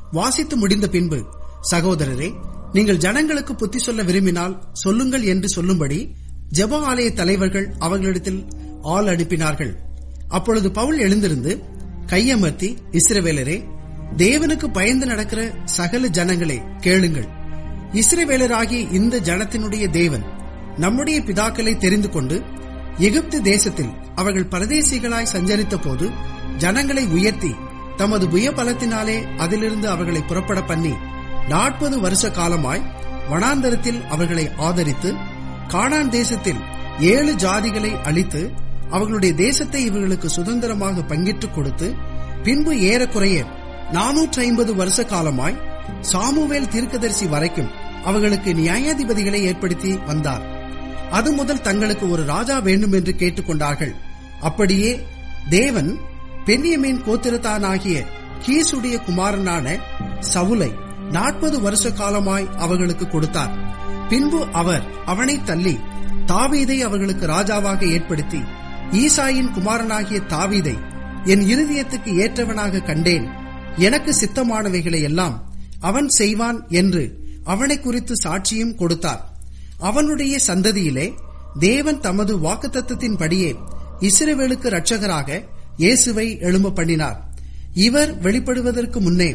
வாசித்து முடிந்த பின்பு சகோதரரே நீங்கள் ஜனங்களுக்கு புத்தி சொல்ல விரும்பினால் சொல்லுங்கள் என்று சொல்லும்படி ஜெப ஆலய தலைவர்கள் அவர்களிடத்தில் ஆள் அனுப்பினார்கள் அப்பொழுது பவுல் எழுந்திருந்து கையமர்த்தி இஸ்ரவேலரே தேவனுக்கு பயந்து நடக்கிற சகல ஜனங்களே கேளுங்கள் இஸ்ரவேலராகிய இந்த ஜனத்தினுடைய தேவன் நம்முடைய பிதாக்களை தெரிந்து கொண்டு எகிப்து தேசத்தில் அவர்கள் பரதேசிகளாய் சஞ்சரித்த போது ஜனங்களை உயர்த்தி தமது புயபலத்தினாலே அதிலிருந்து அவர்களை புறப்பட பண்ணி நாற்பது வருஷ காலமாய் வனாந்தரத்தில் அவர்களை ஆதரித்து கானான் தேசத்தில் ஏழு ஜாதிகளை அழித்து அவர்களுடைய தேசத்தை இவர்களுக்கு சுதந்திரமாக பங்கிட்டுக் கொடுத்து பின்பு ஏறக்குறைய நானூற்றி ஐம்பது வருஷ காலமாய் சாமுவேல் தீர்க்கதரிசி வரைக்கும் அவர்களுக்கு நியாயாதிபதிகளை ஏற்படுத்தி வந்தார் அது முதல் தங்களுக்கு ஒரு ராஜா வேண்டும் என்று கேட்டுக்கொண்டார்கள் அப்படியே தேவன் பென்யமீன் கோத்திரத்தானாகிய கீசுடைய குமாரனான சவுலை நாற்பது வருஷ காலமாய் அவர்களுக்கு கொடுத்தார் பின்பு அவர் அவனை தள்ளி தாவீதை அவர்களுக்கு ராஜாவாக ஏற்படுத்தி ஈசாயின் குமாரனாகிய தாவீதை என் இருதயத்துக்கு ஏற்றவனாக கண்டேன் எனக்கு சித்தமானவைகளை எல்லாம் அவன் செய்வான் என்று அவனை குறித்து சாட்சியும் கொடுத்தார் அவனுடைய சந்ததியிலே தேவன் தமது வாக்குத்தத்தின்படியே இஸ்ரவேலுக்கு இரட்சகராக இயேசுவை எழும்ப பண்ணினார் இவர் வெளிப்படுவதற்கு முன்னே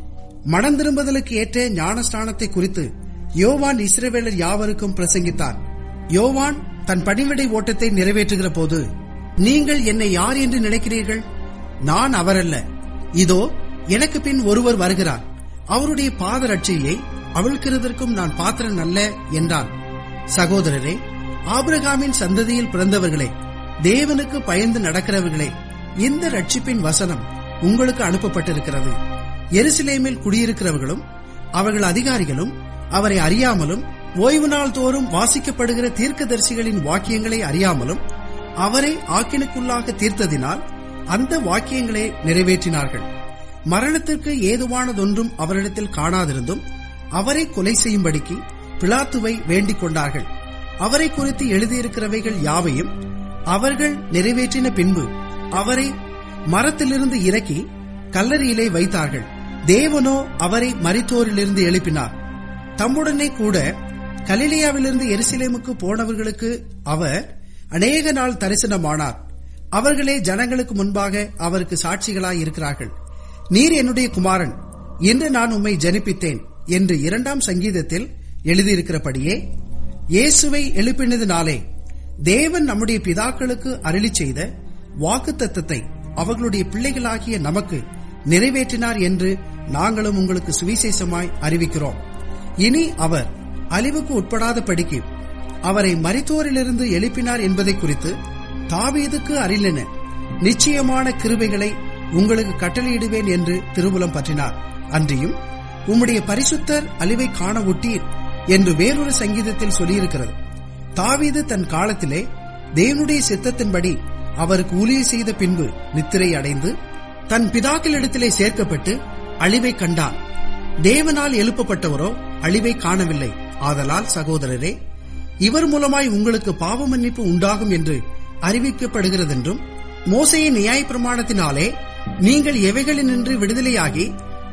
மனம் திரும்புதலுக்கு ஏற்ற ஞானஸ்தானத்தை குறித்து யோவான் இஸ்ரவேலர் யாவருக்கும் பிரசங்கித்தார் யோவான் தன் பணிவிடை ஓட்டத்தை நிறைவேற்றுகிற போது நீங்கள் என்னை யார் என்று நினைக்கிறீர்கள் நான் அவரல்ல இதோ எனக்கு பின் ஒருவர் வருகிறார் அவருடைய பாதரட்சையை அவிழ்க்கிறதற்கும் நான் பாத்திரன் அல்ல என்றான் சகோதரரே ஆபிரகாமின் சந்ததியில் பிறந்தவர்களே தேவனுக்கு பயந்து நடக்கிறவர்களே இந்த ரட்சிப்பின் வசனம் உங்களுக்கு அனுப்பப்பட்டிருக்கிறது எருசலேமில் குடியிருக்கிறவர்களும் அவர்கள் அதிகாரிகளும் அவரை அறியாமலும் ஓய்வு நாள் தோறும் வாசிக்கப்படுகிற தீர்க்கதரிசிகளின் வாக்கியங்களை அறியாமலும் அவரை ஆக்கினுக்குள்ளாக தீர்த்ததினால் அந்த வாக்கியங்களை நிறைவேற்றினார்கள் மரணத்திற்கு ஏதுவானதொன்றும் அவரிடத்தில் காணாதிருந்தும் அவரை கொலை செய்யும்படிக்கு பிலாத்துவை வேண்டிக் கொண்டார்கள் அவரை குறித்து எழுதியிருக்கிறவைகள் யாவையும் அவர்கள் நிறைவேற்றின பின்பு அவரை மரத்திலிருந்து இறக்கி கல்லறையிலே வைத்தார்கள் தேவனோ அவரை மரித்தோரிலிருந்து எழுப்பினார் தம்முடனே கூட கலிலியாவிலிருந்து எருசலேமுக்கு போனவர்களுக்கு அவர் அநேக நாள் தரிசனமானார் அவர்களே ஜனங்களுக்கு முன்பாக அவருக்கு சாட்சிகளாய் இருக்கிறார்கள் நீர் என்னுடைய குமாரன் என்று நான் உம்மை ஜனிப்பித்தேன் என்று இரண்டாம் சங்கீதத்தில் எழுதியிருக்கிறபடியே இயேசுவை எழுப்பினதினாலே தேவன் நம்முடைய பிதாக்களுக்கு அருளி செய்த வாக்கு தத்தத்தை அவர்களுடைய பிள்ளைகளாகிய நமக்கு நிறைவேற்றினார் என்று நாங்களும் உங்களுக்கு சுவிசேஷமாய் அறிவிக்கிறோம் இனி அவர் அழிவுக்கு உட்படாதபடிக்கு அவரை மரித்தோரிலிருந்து எழுப்பினார் என்பதை குறித்து தாவீதுக்கு அறிலென நிச்சயமான கிருபைகளை உங்களுக்கு கட்டளையிடுவேன் என்று திருவுலம் பற்றினார் அன்றியும் உம்முடைய பரிசுத்தர் அழிவை காண ஒட்டீர் என்று வேறொரு சங்கீதத்தில் சொல்லியிருக்கிறது தாவீது தன் காலத்திலே தேவனுடைய சித்தத்தின்படி அவருக்கு ஊழிய செய்த பின்பு நித்திரை அடைந்து தன் பிதாக்களிடத்திலே சேர்க்கப்பட்டு அழிவை கண்டான் தேவனால் எழுப்பப்பட்டவரோ அழிவை காணவில்லை ஆதலால் சகோதரரே இவர் மூலமாய் உங்களுக்கு பாவ மன்னிப்பு உண்டாகும் என்று அறிவிக்கப்படுகிறதென்றும் மோசையின் நியாய பிரமாணத்தினாலே நீங்கள் எவைகளினின்று விடுதலையாகி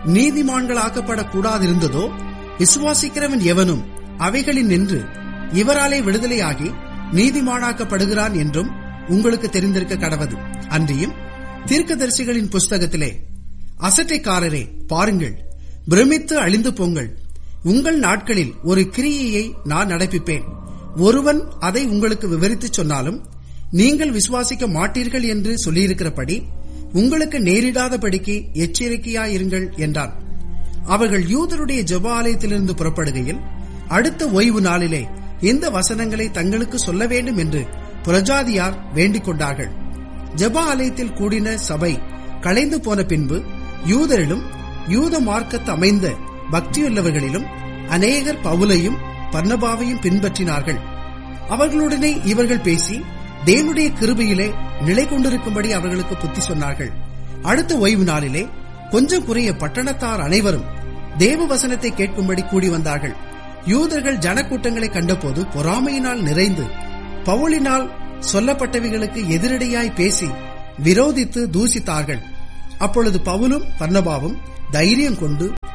நீதிமான்களாக்கப்படக்கூடாதிருந்ததோ விசுவாசிக்கிறவன் எவனும் அவைகளில் நின்று இவராலே விடுதலையாகி நீதிமானாக்கப்படுகிறான் என்றும் உங்களுக்கு தெரிந்திருக்க கடவது அன்றியும் தீர்க்கதரிசிகளின் புஸ்தகத்திலே அசட்டைக்காரரே பாருங்கள் பிரமித்து அழிந்து போங்கள் உங்கள் நாட்களில் ஒரு கிரியையை நான் நடப்பிப்பேன் ஒருவன் அதை உங்களுக்கு விவரித்துச் சொன்னாலும் நீங்கள் விசுவாசிக்க மாட்டீர்கள் என்று சொல்லியிருக்கிறபடி உங்களுக்கு நேரிடாதபடிக்கு எச்சரிக்கையாயிருங்கள் என்றான் அவர்கள் யூதருடைய ஜெப ஆலயத்திலிருந்து புறப்படுகையில் அடுத்த ஓய்வு நாளிலே இந்த வசனங்களை தங்களுக்கு சொல்ல வேண்டும் என்று புரஜாதியார் வேண்டிக் கொண்டார்கள் ஜெப ஆலயத்தில் கூடின சபை கலைந்து போன பின்பு யூதரிலும் யூத மார்க்கத்து அமைந்த பக்தியுள்ளவர்களிலும் அநேகர் பவுலையும் பர்ணபாவையும் பின்பற்றினார்கள் அவர்களுடனே இவர்கள் பேசி தேவனுடைய கிருபையிலே நிலை கொண்டிருக்கும்படி அவர்களுக்கு புத்தி சொன்னார்கள் அடுத்த ஓய்வு நாளிலே கொஞ்சம் குறைய பட்டணத்தார் அனைவரும் தேவ வசனத்தை கேட்கும்படி கூடி வந்தார்கள் யூதர்கள் ஜனக்கூட்டங்களை கண்டபோது பொறாமையினால் நிறைந்து பவுலினால் சொல்லப்பட்டவைகளுக்கு எதிரடையாய் பேசி விரோதித்து தூசித்தார்கள் அப்பொழுது பவுலும் பர்ணபாவும் தைரியம் கொண்டு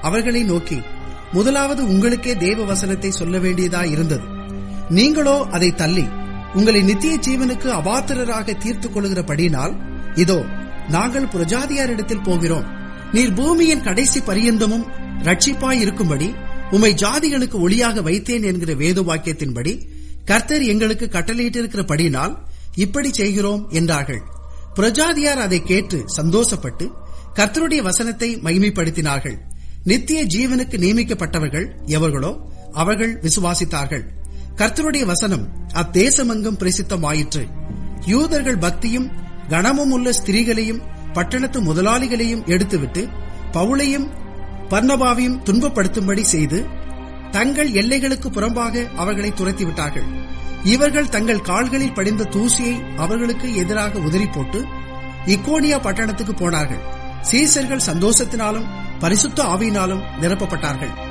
அவர்களை நோக்கி முதலாவது உங்களுக்கே தேவ வசனத்தை சொல்ல வேண்டியதாய் இருந்தது நீங்களோ அதை தள்ளி உங்களை நித்திய ஜீவனுக்கு அபாத்திரராக தீர்த்துக் கொள்கிறபடினால் இதோ நாங்கள் புரஜாதியாரிடத்தில் போகிறோம் நீர் பூமியின் கடைசி பரியந்தமும் ரட்சிப்பாய் இருக்கும்படி உம்மை ஜாதிகளுக்கு ஒளியாக வைத்தேன் என்கிற வேத வாக்கியத்தின்படி கர்த்தர் எங்களுக்கு கட்டளையிட்டிருக்கிறபடினால் இப்படி செய்கிறோம் என்றார்கள் பிரஜாதியார் அதை கேட்டு சந்தோஷப்பட்டு கர்த்தருடைய வசனத்தை மகிமைப்படுத்தினார்கள் நித்திய ஜீவனுக்கு நியமிக்கப்பட்டவர்கள் எவர்களோ அவர்கள் விசுவாசித்தார்கள் கர்த்தருடைய வசனம் அத்தேசமெங்கும் பிரசித்தமாயிற்று யூதர்கள் பக்தியும் கனமும் உள்ள ஸ்திரீகளையும் பட்டணத்து முதலாளிகளையும் எடுத்துவிட்டு பவுளையும் பர்ணபாவையும் துன்பப்படுத்தும்படி செய்து தங்கள் எல்லைகளுக்கு புறம்பாக அவர்களை துரத்திவிட்டார்கள் இவர்கள் தங்கள் கால்களில் படிந்த தூசியை அவர்களுக்கு எதிராக உதறி போட்டு இக்கோனியா பட்டணத்துக்கு போனார்கள் சீசர்கள் சந்தோஷத்தினாலும் பரிசுத்த ஆவியினாலும் நிரப்பப்பட்டார்கள்